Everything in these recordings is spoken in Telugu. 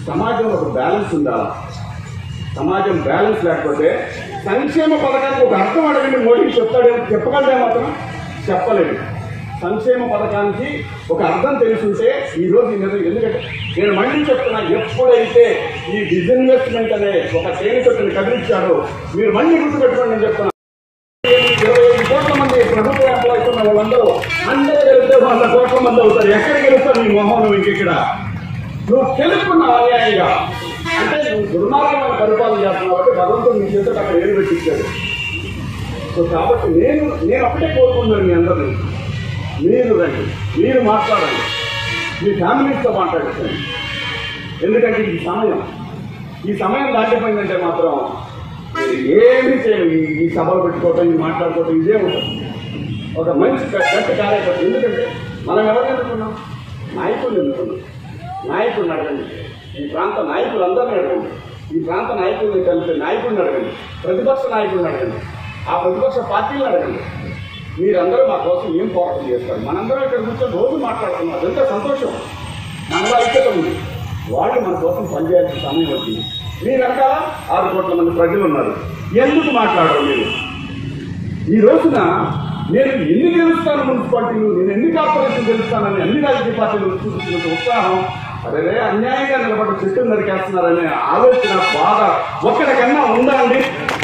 సమాజంలో ఒక బ్యాలెన్స్ ఉండాలి సమాజం బ్యాలెన్స్ లేకపోతే సంక్షేమ పథకానికి ఒక అర్థం అడగండి మోడీ చెప్తాడే చెప్పగలడే మాత్రం చెప్పలేదు సంక్షేమ పథకానికి ఒక అర్థం తెలుసుంటే ఈ రోజు ఈ నిర్ణయం ఎందుకంటే నేను మళ్ళీ చెప్తున్నా ఎప్పుడైతే ఈ డిజిన్వెస్ట్మెంట్ అనే ఒక తేనె చెట్టుని కదిలించాడో మీరు మళ్ళీ గుర్తుపెట్టుకోండి నేను చెప్తున్నా ఇరవై ఐదు కోట్ల మంది ప్రభుత్వ ఎంప్లాయీస్ ఉన్న వాళ్ళందరూ అందరూ గెలిస్తే వంద కోట్ల మంది అవుతారు ఎక్కడ గెలుస్తారు నీ మొహం నువ్వు ఇంకెక్కడ నువ్వు తెలుసుకున్నావు అన్యాయంగా అంటే నువ్వు దుర్మార్గమైన పరిపాలన చేస్తున్నావు కాబట్టి భగవంతుడు నీ చేతులకు అక్కడ ఏలు పెట్టించాడు సో కాబట్టి నేను నేను ఒకటే కోరుకుంటున్నాను మీ అందరినీ మీరు రండి మీరు మాట్లాడండి మీ ఫ్యామిలీస్తో మాట్లాడండి ఎందుకంటే ఈ సమయం ఈ సమయం దాటిపోయిందంటే మాత్రం ఏమీ చేయలేదు ఈ- ఈ సభలు పెట్టుకోవటం ఈ మాట్లాడుకోవటం ఇదే ఉంటుంది ఒక మంచి గ- గట్టి కార్యకర్త ఎందుకంటే మనం ఎవరిని ఎన్నుకున్నాం నాయకులు ఎన్నుకున్నాం నాయకుడిని అడగండి ఈ ప్రాంత నాయకులందరినీ అడగండి ఈ ప్రాంత నాయకుల్ని కలిపే నాయకుడిని అడగండి ప్రతిపక్ష నాయకుడిని అడగండి ఆ ప్రతిపక్ష పార్టీలను అడగండి మీరందరూ మా కోసం ఏం పోరాటం చేస్తారు మనందరం ఇక్కడ కూర్చొని రోజు మాట్లాడుతున్నాం అదంతా సంతోషం మనలో ఐక్యత ఉంది వాళ్ళు మన కోసం పనిచేయాల్సిన సమయం వచ్చింది మీ వెనకాల ఆరు కోట్ల మంది ప్రజలు ఉన్నారు ఎందుకు మాట్లాడరు మీరు ఈ రోజున నేను ఎన్ని గెలుస్తాను మున్సిపాలిటీలు నేను ఎన్ని కార్పొరేషన్ గెలుస్తానని అన్ని రాజకీయ పార్టీలు చూపుతున్న ఉత్సాహం అదే అన్యాయంగా నిలబడి చెట్టు నరికేస్తున్నారనే ఆలోచన బాధ ఒక్కడికన్నా ఉందా అండి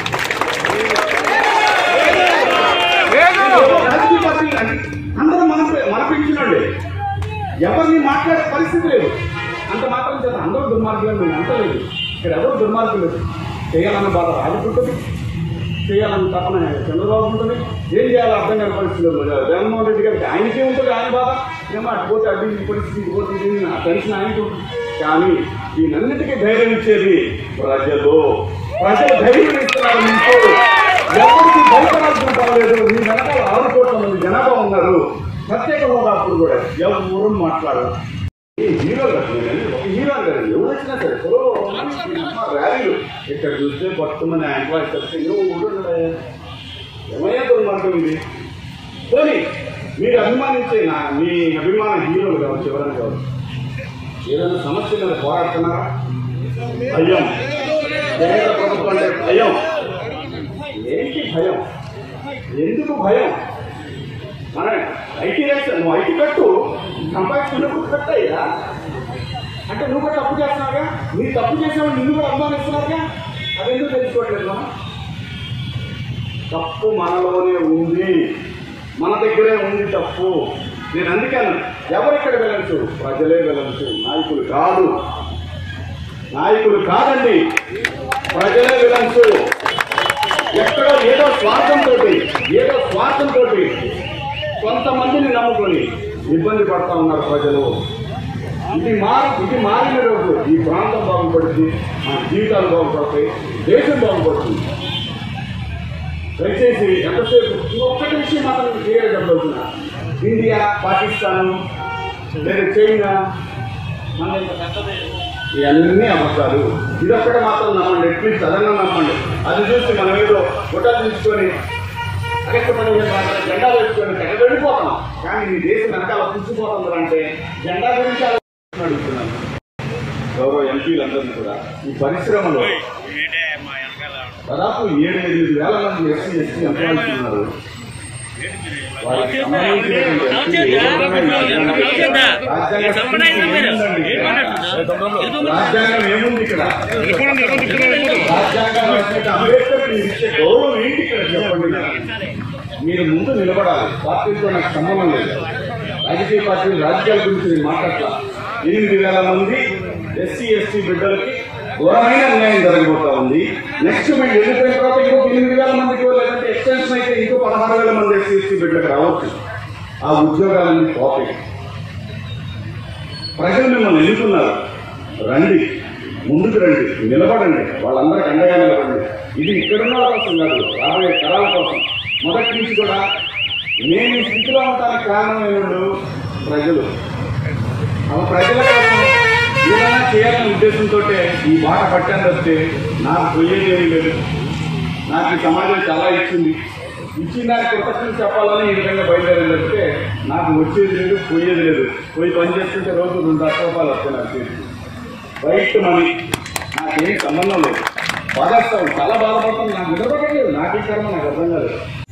రాజకీయ పార్టీలు అంటే అందరూ మన మన పెంచినండి ఎవరిని మాట్లాడే పరిస్థితి లేదు అంత మాత్రం చేత అందరూ దుర్మార్గులు నేను అంటలేదు ఇక్కడ ఎవరు దుర్మార్గులు లేదు చేయాలన్న బాధ రాజుకుంటుంది చేయాలని తపన చంద్రబాబు ఉంటుంది ఏం చేయాలో అర్థం కాని పరిస్థితుల్లో జగన్మోహన్ రెడ్డి గారికి ఆయనకే ఉంటుంది ఆయన బాధ ఏమో అటు పోతే అడ్డు ఈ పరిస్థితి ఇటు పోతే ఇది ఆ టెన్షన్ ఆయనకి ఉంటుంది కానీ దీనన్నిటికీ ధైర్యం ఇచ్చేది ప్రజలు ప్రజలు ధైర్యం ఇస్తున్నారు మీకు ఎవరికి భయపడాల్సిన పర్లేదు మీ వెనకాల ఆరు కోట్ల మంది జనాభా ఉన్నారు ప్రత్యేక హోదా అప్పుడు కూడా ఎవరు మాట్లాడరు ఈ హీరో కాదు నేను ఒక హీరో కాదు ఎవరు వచ్చినా సరే ఓ, మా ర్యాలీలు ఇక్కడ చూస్తే పట్టుమని ఎంప్లాయీస్ వస్తే నువ్వు ఉంటుండే ఏమయ్యా దుర్మార్గం ఇది పోనీ మీరు అభిమానించే నా మీ అభిమాన హీరోలు కావచ్చు ఎవరైనా కావచ్చు ఏదైనా సమస్య మీద పోరాడుతున్నారా భయం కేంద్ర ప్రభుత్వం అంటే భయం ఏంటి భయం ఎందుకు భయం మన ఐటీ రైట్స్ నువ్వు ఐటీ కట్టు సంపాదించుకున్నప్పుడు కట్టయ్యా అంటే నువ్వు కూడా తప్పు చేస్తున్నావుగా నీ తప్పు చేసేవాడు నిన్ను కూడా అభిమానిస్తున్నారుగా అదెందుకు తెలుసుకోవట్లేదు మనం తప్పు మనలోనే ఉంది మన దగ్గరే ఉంది తప్పు నేను అందుకని ఎవరిక్కడ వెళ్ళచ్చు ప్రజలే వెళ్ళచ్చు నాయకులు కాదు నాయకులు కాదండి ప్రజలే వెళ్ళచ్చు ఎక్కడో ఏదో స్వార్థంతో ఏదో స్వార్థంతో కొంతమందిని నమ్ముకొని ఇబ్బంది పడతా ఉన్నారు ప్రజలు ఇది మారి ఇది మారిన రోజు ఈ ప్రాంతం బాగుపడుతుంది మన జీవితాలు బాగుపడతాయి దేశం బాగుపడుతుంది దయచేసి ఎంతసేపు ఒక్కటి విషయం మాత్రం క్లియర్ చెప్పబోతున్నా ఇండియా పాకిస్తాన్ లేదా చైనా మన ఇంత పెద్దది ఇవన్నీ అబద్ధాలు ఇదొక్కటి మాత్రం నమ్మండి అట్లీస్ట్ అదన్నా నమ్మండి అది చూసి మనం ఏదో గుట్టలు తీసుకొని అక్కడ మనం జెండా వేసుకొని ఎక్కడ వెళ్ళిపోతున్నాం కానీ ఈ దేశం వెనకాల పుచ్చిపోతుంది అంటే జెండా గురించి ఆలోచించమని అడుగుతున్నాను గౌరవ ఎంపీలందరినీ కూడా ఈ పరిశ్రమలో దాదాపు ఏడు ఎనిమిది వేల మంది ఎస్సీ ఎస్టీ ఎంప్లాయీస్ ఉన్నారు వారికి సంబంధించినటువంటి ఎంపీలు ఎవరైనా ఈ రాజ్యాంగం రాజ్యాంగం ఏముంది ఇక్కడ రాజ్యాంగం రచయిత అంబేద్కర్ మీరు ఇచ్చే గౌరవం ఏంటి ఇక్కడ చెప్పండి మీరు ముందు నిలబడాలి పార్టీతో నాకు సంబంధం లేదు రాజకీయ పార్టీలు రాజకీయాల గురించి నేను మాట్లాడతా ఎనిమిది వేల మంది ఎస్సీ ఎస్టీ బిడ్డలకి ఘోరమైన అన్యాయం జరగబోతా ఉంది నెక్స్ట్ మీరు ఎన్నికైన తర్వాత ఇంకొక ఎనిమిది వేల మందికి లేదంటే ఎక్స్టెన్షన్ అయితే ఇంకో పదహారు వేల మంది ఎస్సీ ఎస్టీ బిడ్డలకు రావచ్చు ఆ ఉద్యోగాలన్నీ పోతాయి ప్రజలు మిమ్మల్ని ఎన్నుకున్నారు రండి ముందుకు రండి నిలబడండి వాళ్ళందరికీ అండగా నిలబడండి ఇది ఇక్కడున్న వాళ్ళ కోసం కాదు రాబోయే తరాల కోసం మొదటి నుంచి కూడా నేను ఈ స్థితిలో ఉండడానికి కారణమైనడు ప్రజలు ఆ ప్రజల కోసం ఏదైనా చేయాలనే ఉద్దేశంతో ఈ బాట పట్టాను వస్తే నాకు పోయేది ఏమీ లేదు నాకు ఈ సమాజం చాలా ఇచ్చింది ఇచ్చిన దానికి కృతజ్ఞతలు చెప్పాలని ఈ విధంగా బయలుదేరిందంటే నాకు వచ్చేది లేదు పోయేది లేదు పోయి పని చేస్తుంటే రోజు రెండు లక్షల రూపాయలు వస్తాయి నాకు చేతికి వైట్ మనీ నాకేం సంబంధం లేదు బాధేస్తాను చాలా బాధపడతాను నాకు నిద్రపడలేదు నాకే కర్మ నాకు అర్థం కాలేదు